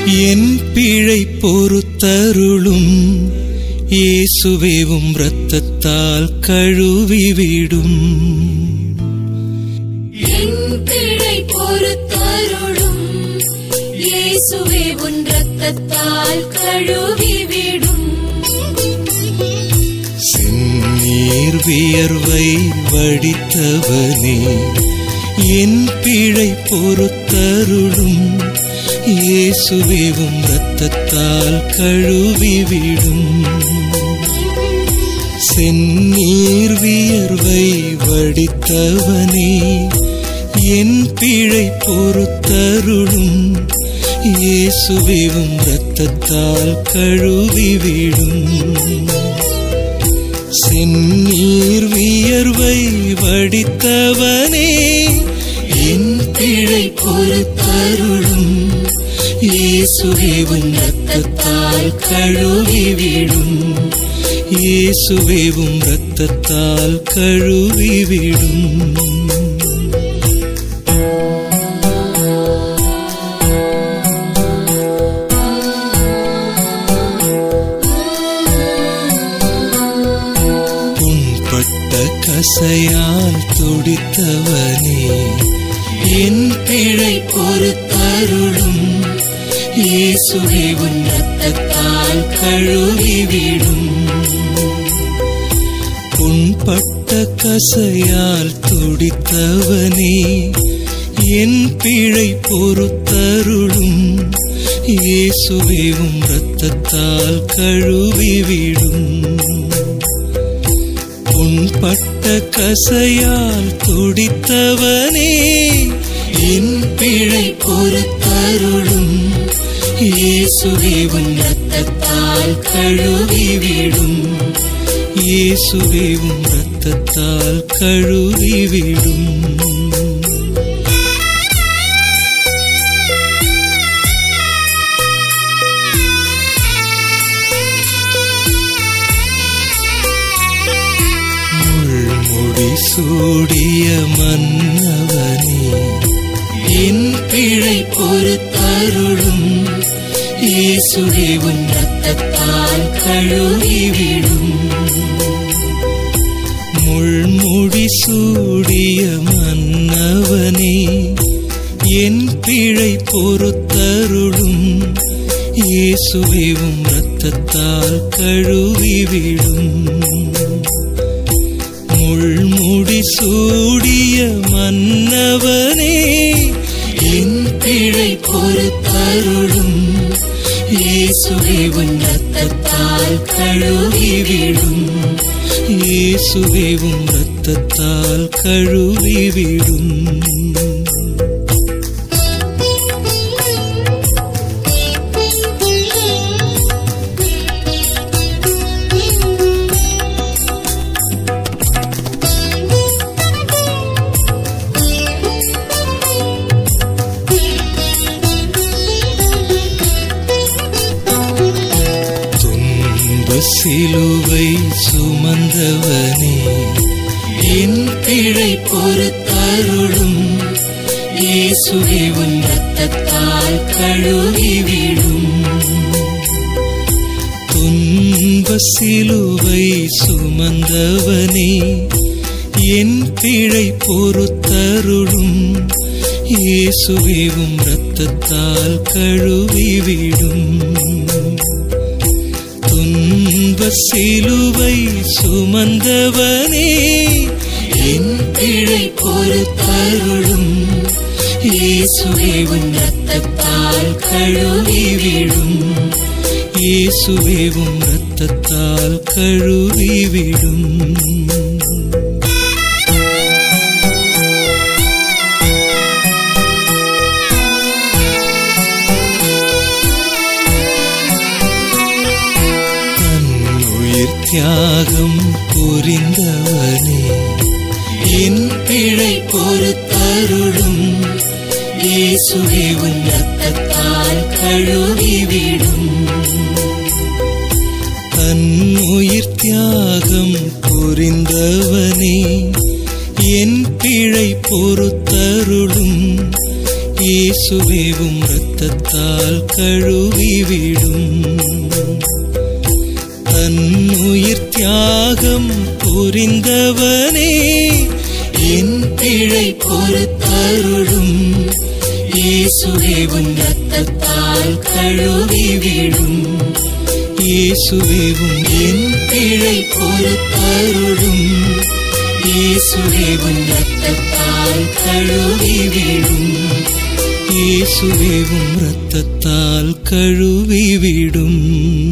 என் பிழை பொறுத்தருளும் இயேசுவேவும் இரத்தத்தால் கழுவிவிடும் என் பிழை பொறுத்தருளும் இயேசுவே உன் இரத்தத்தால் கழுவிவிடும் செந்நீர் வியர்வை வடித்தவனே என் பிழை பொறுத்தருளும் இயேசுவேவும் இரத்தத்தால் கழுவிவிடும் செந்நீர் வியர்வை வடித்தவனே என் பிழை பொறுத்தருளும் இயேசுவேவும் இரத்தத்தால் கழுவிவிடும் செந்நீர் வியர்வை வடித்தவனே என் பிழை பொறுத்தருளும் இயேசுவேவும் இரத்தத்தால் கழுவிவிடும் இயேசுவேவும் இரத்தத்தால் கழுவிவிடும் புண்பட்ட கசையால் துடித்தவனே என் பிழை பொறுத்தருளும் இயேசுவே உன் இரத்தத்தால் கழுவிவிடும் புண்பட்ட கசையால் துடித்தவனே என் பிழை பொறுத்தருளும் இயேசுவேவும் இரத்தத்தால் கழுவிவிடும் புண்பட்ட கசையால் துடித்தவனே என் பிழை பொறுத்தருளும் இயேசுவேவும் இரத்தத்தால் கழுவிவிடும் இயேசுவேவும் இரத்தத்தால் கழுவிவிடும் முள்முடி சூடிய மன்னவனே என் பிழை பொறுத்தருளும் இயேசுவே உன் இரத்தத்தால் கழுவிவிடும் முள்முடி சூடிய மன்னவனே என் பிழை பொறுத்தருளும் இயேசுவேவும் இரத்தத்தால் கழுவிவிடும் முள்முடி சூடிய மன்னவனே என் பிழை பொறுத்தருளும் இயேசுவே உன் இரத்தத்தால் கழுவிவிடும் இயேசுவேவும் இரத்தத்தால் கழுவிவிடும் துன்ப சிலுவை சுமந்தவனே என் பிழை பொறுத்தருளும் இயேசுவே உன் இரத்தத்தால் கழுவிவிடும் துன்ப சிலுவை சுமந்தவனே என் பிழை பொறுத்தருளும் இயேசுவேவும் இரத்தத்தால் கழுவிவிடும் துன்ப சிலுவை சுமந்தவனே என் பிழை பொறுத்தருளும் இயேசுவே உன் இரத்தத்தால் கழுவிவிடும் இயேசுவேவும் இரத்தத்தால் கழுவிவிடும் தன்னுயிர் தியாகம் புரிந்தவனே என் பிழை பொறுத்தருளும் இயேசுவே உன் இரத்தத்தால் கழுவிவிடும் தன்னுயிர் தியாகம் புரிந்தவனே என் பிழை பொறுத்தருளும் இயேசுவேவும் இரத்தத்தால் கழுவிவிடும் தன்னுயிர் தியாகம் புரிந்தவனே என் பிழை பொறுத்தருளும் இயேசுவேவும் இரத்தத்தால் கழுவிவிடும் இயேசுவேவும் என் பிழை பொறுத்தருளும் இயேசுவேவும் இரத்தத்தால் கழுவிவிடும் இயேசுவேவும் இரத்தத்தால் கழுவிவிடும்